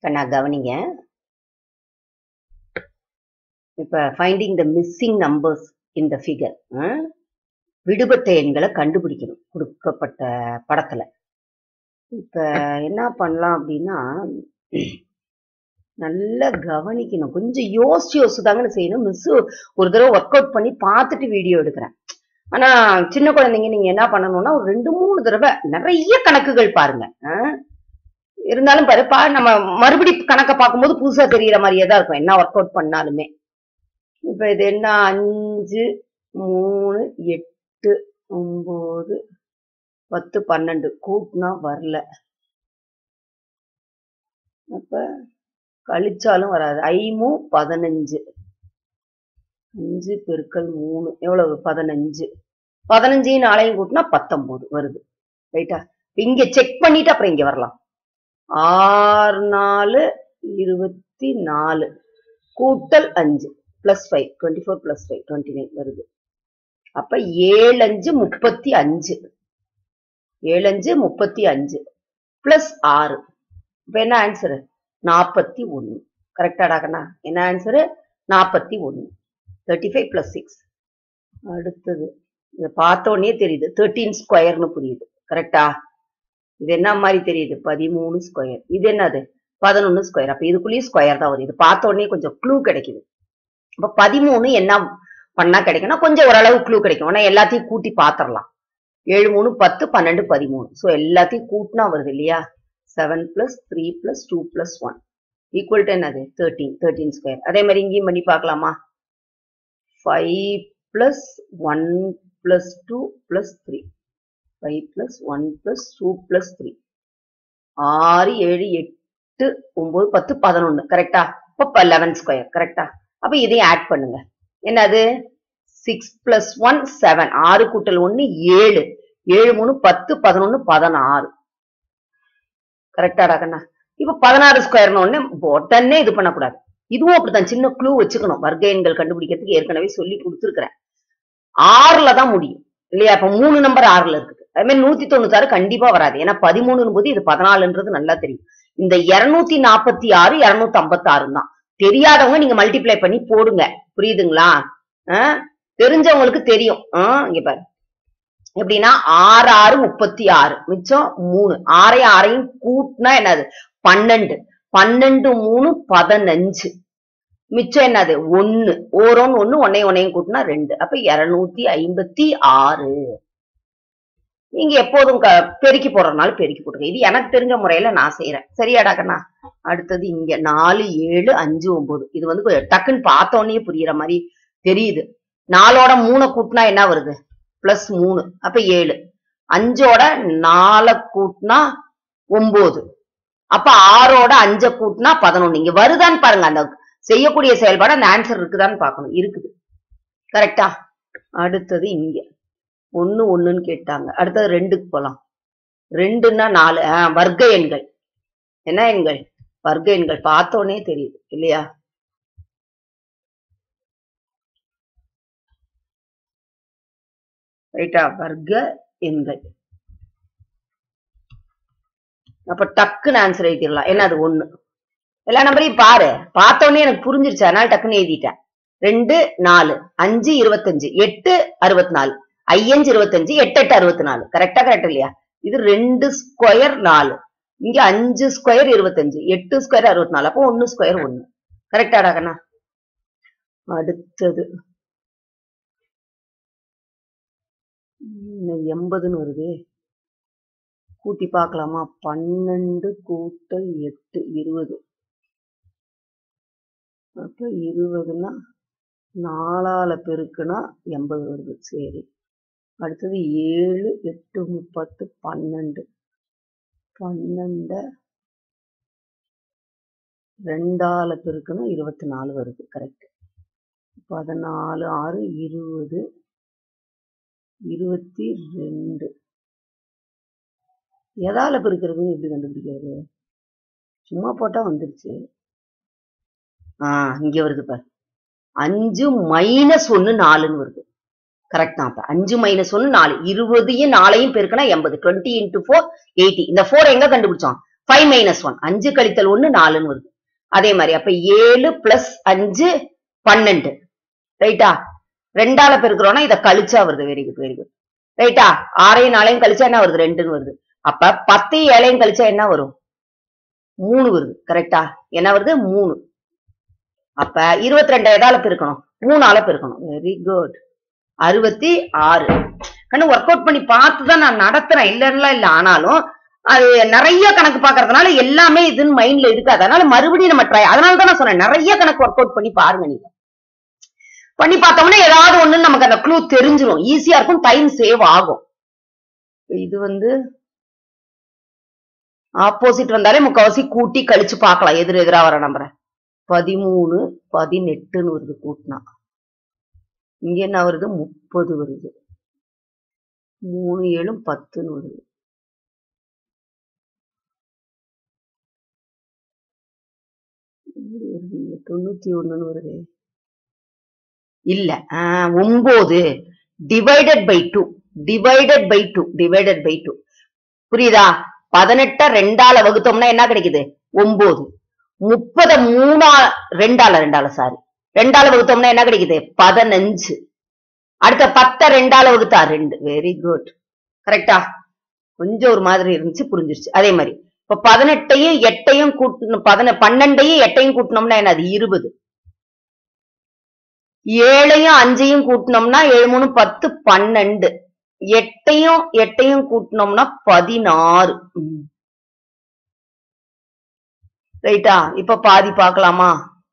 கண்ணா கவனிங்க இப்ப finding the missing numbers in the figure விடுபட்ட எண்களை கண்டுபிடிக்கணும் கொடுக்கப்பட்ட படத்துல இப்ப என்ன பண்ணலாம் அப்படின்னா நல்லா கவனிக்கணும் கொஞ்சம் யோசிச்சு யோசிச்சு தாங்கன்னு செய்யணும் மிஸ் ஒரு தடவை ஒர்க் அவுட் பண்ணி பார்த்துட்டு வீடியோ எடுக்கிறேன் ஆனா சின்ன குழந்தைங்க நீங்க என்ன பண்ணணும்னா ஒரு ரெண்டு மூணு தடவை நிறைய கணக்குகள் பாருங்க ஆ? இருந்தாலும் பாரு பா நம்ம மறுபடி கணக்கை பார்க்கும்போது புதுசா தெரியற மாதிரியே தான் இருக்கும் என்ன ஒர்க் அவுட் பண்ணாலுமே இப்ப இது என்ன அஞ்சு மூணு எட்டு ஒன்பது பத்து பன்னெண்டு கூட்டினா வரல அப்ப கழிச்சாலும் வராது ஐமூ பதினஞ்சு அஞ்சு பெருக்கல் மூணு எவ்வளவு பதினஞ்சு பதினஞ்சையும் நாளையும் கூட்டினா பத்தொன்பது வருது ரைட்டா இங்க செக் பண்ணிட்டு அப்புறம் இங்க வரலாம் ஆறு நாலு இருபத்தி நாலு கூட்டல் அஞ்சு plus five twenty four plus five twenty nine வருது அப்ப ஏழு அஞ்சு முப்பத்தி அஞ்சு ஏழு அஞ்சு முப்பத்தி அஞ்சு பிளஸ் ஆறு இப்ப என்ன ஆன்சரு நாற்பத்தி ஒன்னு கரெக்டாடா கண்ணா என்ன ஆன்சரு நாற்பத்தி ஒன்னு தேர்ட்டி ஃபைவ் பிளஸ் சிக்ஸ் அடுத்தது இதை பார்த்த உடனே தெரியுது தேர்ட்டீன் ஸ்கொயர்னு புரியுது கரெக்டா இது என்ன மாதிரி தெரியுது பதிமூணு ஸ்கொயர் இது என்னது பதினொன்னு ஸ்கொயர் அப்ப இதுக்குள்ளேயும் ஸ்கொயர் தான் வருது இது பார்த்த உடனே கொஞ்சம் க்ளூ கிடைக்குது அப்ப பதிமூணு என்ன பண்ணா கிடைக்கும்னா கொஞ்சம் ஓரளவு க்ளூ கிடைக்கும் ஆனா எல்லாத்தையும் கூட்டி பாத்திரலாம் ஏழு மூணு பத்து பன்னெண்டு பதிமூணு ஸோ எல்லாத்தையும் கூட்டினா வருது இல்லையா seven plus three plus two plus one equal to என்னது தேர்ட்டீன் தேர்ட்டீன் ஸ்கொயர் அதே மாதிரி இங்கேயும் பண்ணி பார்க்கலாமா five plus one plus two plus three five plus one plus two plus three ஆறு ஏழு எட்டு ஒன்பது பத்து பதினொன்னு கரெக்டா இப்போ லெவன் ஸ்கொயர் கரெக்டா அப்ப இதையும் ஆட் பண்ணுங்க என்னது சிக்ஸ் பிளஸ் ஒன் செவன் ஆறு கூட்டல் ஒன்னு ஏழு ஏழு மூணு பத்து பதினொன்னு பதினாறு கரெக்டாடா கண்ணா இப்ப பதினாறு ஸ்கொயர்னு ஒண்ணு உடனே இது பண்ணக்கூடாது இதுவும் அப்படித்தான் சின்ன க்ளூ வச்சுக்கணும் வர்க்க எண்கள் கண்டுபிடிக்கிறதுக்கு ஏற்கனவே சொல்லி கொடுத்துருக்கிறேன் ஆறுல தான் முடியும் இல்லையா இப்ப மூணு நம்பர் ஆறுல இருக்குது அதே மாதிரி நூத்தி தொண்ணூத்தாறு கண்டிப்பா வராது ஏன்னா பதிமூணுன்னு போது இது பதினாலுன்றது நல்லா தெரியும் இந்த இருநூத்தி நாற்பத்தி ஆறு இருநூத்தி ஐம்பத்தி ஆறு தான் தெரியாதவங்க நீங்க மல்டிப்ளை பண்ணி போடுங்க புரியுதுங்களா ஆஹ் தெரிஞ்சவங்களுக்கு தெரியும் ஆஹ் இங்க பாரு எப்படின்னா ஆறு ஆறு முப்பத்தி ஆறு மிச்சம் மூணு ஆறையும் ஆறையும் கூட்டினா என்னது பன்னெண்டு பன்னெண்டு மூணு பதினஞ்சு மிச்சம் என்னது ஒன்னு ஓரோன்னு ஒண்ணு ஒன்னையும் ஒன்னையும் கூட்டினா ரெண்டு அப்ப இருநூத்தி ஐம்பத்தி ஆறு நீங்க எப்போதும் க- பெருக்கி போடுறதுனால பெருக்கி போட்டுங்க இது எனக்கு தெரிஞ்ச முறையில நான் செய்யறேன் சரியாடா கண்ணா அடுத்தது இங்க நாலு ஏழு அஞ்சு ஒன்பது இது வந்து கொஞ்சம் டக்குன்னு பார்த்தோன்னே புரியுற மாதிரி தெரியுது நாலோட மூணை கூட்டினா என்ன வருது பிளஸ் மூணு அப்ப ஏழு அஞ்சோட நாலை கூட்டினா ஒன்பது அப்ப ஆறோட அஞ்ச கூட்டினா பதினொன்னு இங்க வருதான்னு பாருங்க அந்த செய்யக்கூடிய செயல்பாடு அந்த ஆன்சர் இருக்குதான்னு பார்க்கணும் இருக்குது கரெக்டா அடுத்தது இங்க ஒண்ணு ஒண்ணுன்னு கேட்டாங்க அடுத்தது ரெண்டுக்கு போலாம் ரெண்டுன்னா நாலு ஆஹ் வர்க்க எண்கள் என்ன எண்கள் வர்க்க எண்கள் பார்த்தோன்னே தெரியுது இல்லையா ரைட்டா வர்க்க எண்கள் அப்ப டக்குன்னு ஆன்சர் எழுதிடலாம் என்ன அது ஒண்ணு எல்லா நம்பரையும் பாரு பார்த்தோன்னே எனக்கு புரிஞ்சிருச்சு அதனால டக்குன்னு எழுதிட்டேன் ரெண்டு நாலு அஞ்சு இருபத்தஞ்சு எட்டு அறுபத்தி நாலு ஐயஞ்சு இருபத்தஞ்சு எட்டு எட்டு அறுபத்தி நாலு கரெக்டா கரெக்ட் இல்லையா இது ரெண்டு ஸ்கொயர் நாலு இங்க அஞ்சு ஸ்கொயர் இருபத்தஞ்சு எட்டு ஸ்கொயர் அறுபத்தி நாலு அப்போ ஒன்னு ஸ்கொயர் ஒண்ணு கரெக்டாடா கண்ணா அடுத்தது இன்னும் எண்பதுன்னு வருதே கூட்டி பார்க்கலாமா பன்னெண்டு கூட்டல் எட்டு இருபது அப்ப இருபதுன்னா நாலால பெருக்குனா எண்பது வருது சரி அடுத்தது ஏழு எட்டு முப்பத்து பன்னெண்டு பன்னெண்ட ரெண்டால பெருக்குனா இருபத்தி நாலு வருது கரெக்ட் பதினாலு ஆறு இருபது இருபத்தி ரெண்டு எதால பெருக்கிறதுன்னு எப்படி கண்டுபிடிக்கிறது சும்மா போட்டா வந்துருச்சு ஆஹ் இங்க வருது பாரு அஞ்சு மைனஸ் ஒன்னு நாலுன்னு வருது கரெக்ட் தான் அப்ப அஞ்சு மைனஸ் ஒன்னு நாலு இருபதையும் நாலையும் பெருக்கினா எண்பது டுவெண்ட்டி இன்டூ ஃபோர் எயிட்டி இந்த ஃபோர் எங்க கண்டுபிடிச்சோம் ஃபைவ் மைனஸ் ஒன் அஞ்சு கழித்தல் ஒன்னு நாலுன்னு வருது அதே மாதிரி அப்ப ஏழு பிளஸ் அஞ்சு பன்னெண்டு ரைட்டா ரெண்டால பெருக்கிறோம்னா இத கழிச்சா வருது வெரி குட் வெரி குட் ரைட்டா ஆறையும் நாளையும் கழிச்சா என்ன வருது ரெண்டுன்னு வருது அப்ப பத்தையும் ஏழையும் கழிச்சா என்ன வரும் மூணு வருது கரெக்டா என்ன வருது மூணு அப்ப இருபத்தி ரெண்டு எதால பெருக்கணும் மூணால பெருக்கணும் வெரி குட் அறுபத்தி ஆறு கண்ணு ஒர்க் அவுட் பண்ணி பார்த்து தான் நான் நடத்துறேன் இல்லைன்னா இல்ல ஆனாலும் அது நிறைய கணக்கு பாக்குறதுனால எல்லாமே இதுன்னு மைண்ட்ல இருக்காது அதனால மறுபடியும் நம்ம ட்ரை அதனால தான் நான் சொன்னேன் நிறைய கணக்கு ஒர்க் அவுட் பண்ணி பாருங்க நீங்க பண்ணி பார்த்தோம்னா ஏதாவது ஒண்ணு நமக்கு அந்த க்ளூ தெரிஞ்சிரும் ஈஸியா இருக்கும் டைம் சேவ் ஆகும் இது வந்து ஆப்போசிட் வந்தாலே முக்காவாசி கூட்டி கழிச்சு பார்க்கலாம் எதிர் எதிரா வர நம்பரை பதிமூணு பதினெட்டுன்னு வருது கூட்டினா இங்க என்ன வருது முப்பது வருது மூணு ஏழும் பத்துன்னு வருது எப்படி வருது இங்க? தொண்ணூத்தி ஒண்ணுன்னு வருது இல்ல ஆஹ், ஒன்பது divided by two divided by two divided by two புரியுதா பதினெட்ட ரெண்டால வகுத்தோம்னா என்ன கிடைக்குது ஒன்பது முப்பத மூணா ரெண்டால ரெண்டால சாரி ரெண்டால வகுத்தோம்னா என்ன கிடைக்குது பதினஞ்சு அடுத்த பத்த ரெண்டால வகுத்தா ரெண்டு வெரி குட் கரெக்டா கொஞ்சம் ஒரு மாதிரி இருந்துச்சு புரிஞ்சிருச்சு அதே மாதிரி இப்ப பதினெட்டையும் எட்டையும் கூட்டணும் பதின பன்னெண்டையும் எட்டையும் கூட்டினோம்னா என்னது இருபது ஏழையும் அஞ்சையும் கூட்டினோம்னா ஏழு மூணு பத்து பன்னெண்டு எட்டையும் எட்டையும் கூட்டினோம்னா பதினாறு ம். ரைட்டா இப்ப பாதி பார்க்கலாமா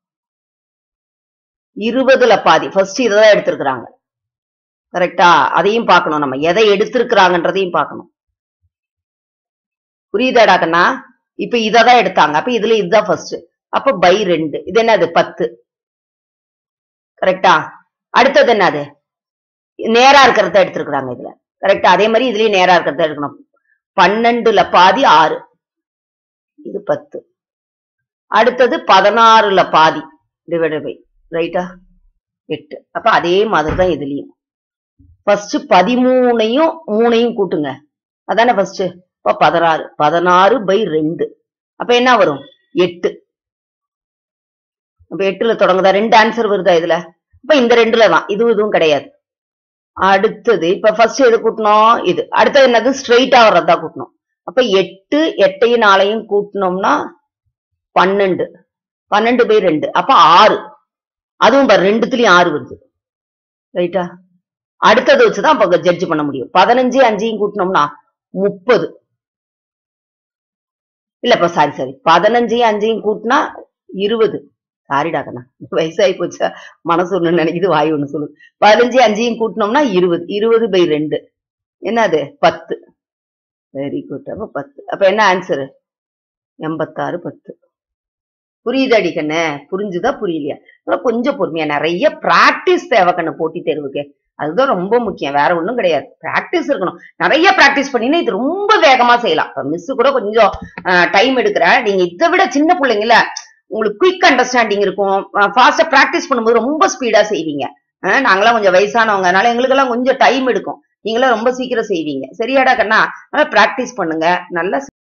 இருபதுல பாதி ஃபர்ஸ்ட் இததான் எடுத்திருக்கிறாங்க கரெக்டா அதையும் பார்க்கணும் நம்ம எதை எடுத்திருக்கிறாங்கன்றதையும் பார்க்கணும் புரியுதாடா கண்ணா இப்ப இததான் எடுத்தாங்க அப்ப இதுல இதுதான் ஃபர்ஸ்ட் அப்ப பை ரெண்டு இது என்னது பத்து கரெக்டா அடுத்தது என்னது நேரா இருக்கிறத எடுத்திருக்கிறாங்க இதுல கரெக்டா அதே மாதிரி இதுலயும் நேரா இருக்கிறத எடுக்கணும் பன்னெண்டுல பாதி ஆறு இது பத்து அடுத்தது பதினாறுல பாதி டிவைடட் பை ரைட்டா எட்டு அப்ப அதே மாதிரி தான் இதுலயும் ஃபர்ஸ்ட் பதிமூணையும் மூணையும் கூட்டுங்க அதானே ஃபர்ஸ்ட் இப்ப பதினாறு பதினாறு பை ரெண்டு அப்ப என்ன வரும் எட்டு அப்ப எட்டுல தொடங்குதா ரெண்டு ஆன்சர் வருதா இதுல இப்ப இந்த ரெண்டுல தான் இதுவும் இதுவும் கிடையாது அடுத்தது இப்ப ஃபர்ஸ்ட் எது கூட்டணும் இது அடுத்தது என்னது ஸ்ட்ரெயிட்டா வர்றதா கூட்டணும் அப்ப எட்டு எட்டையும் நாளையும் கூட்டினோம்னா பன்னெண்டு பன்னெண்டு பை ரெண்டு அப்ப ஆறு அதுவும் பாரு ரெண்டுத்துலயும் ஆறு வருது ரைட்டா அடுத்தது வச்சுதான் அப்ப ஜட்ஜ் பண்ண முடியும் பதினஞ்சு அஞ்சையும் கூட்டினோம்னா முப்பது இல்லப்பா சாரி சாரி பதினஞ்சையும் அஞ்சையும் கூட்டினா இருபது சாரிடா கண்ணா வயசாகி போச்சா மனசு ஒண்ணு நினைக்குது வாய் ஒண்ணு சொல்லுது பதினஞ்சு அஞ்சையும் கூட்டினோம்னா இருபது இருபது பை ரெண்டு என்னது பத்து வெரி குட் அப்ப பத்து அப்ப என்ன ஆன்சரு எண்பத்தாறு பத்து புரியுதாடி கண்ணு புரிஞ்சுதா புரியலையா அப்புறம் கொஞ்சம் பொறுமையா நிறைய பிராக்டிஸ் தேவை கண்ணு போட்டி தேர்வுக்கு அதுதான் ரொம்ப முக்கியம் வேற ஒண்ணும் கிடையாது பிராக்டிஸ் இருக்கணும் நிறைய பிராக்டிஸ் பண்ணினா இது ரொம்ப வேகமா செய்யலாம் மிஸ் கூட கொஞ்சம் டைம் எடுக்கிறேன் நீங்க இதை விட சின்ன பிள்ளைங்கள உங்களுக்கு குயிக் அண்டர்ஸ்டாண்டிங் இருக்கும் ஃபாஸ்டா பிராக்டிஸ் பண்ணும்போது ரொம்ப ஸ்பீடா செய்வீங்க அஹ் நாங்கெல்லாம் கொஞ்சம் வயசானவங்க அதனால எங்களுக்கெல்லாம் கொஞ்சம் டைம் எடுக்கும் நீங்களாம் ரொம்ப சீக்கிரம் செய்வீங்க சரியாடா கண்ணா நல்லா பிராக்டிஸ் பண்ணுங்க நல்லா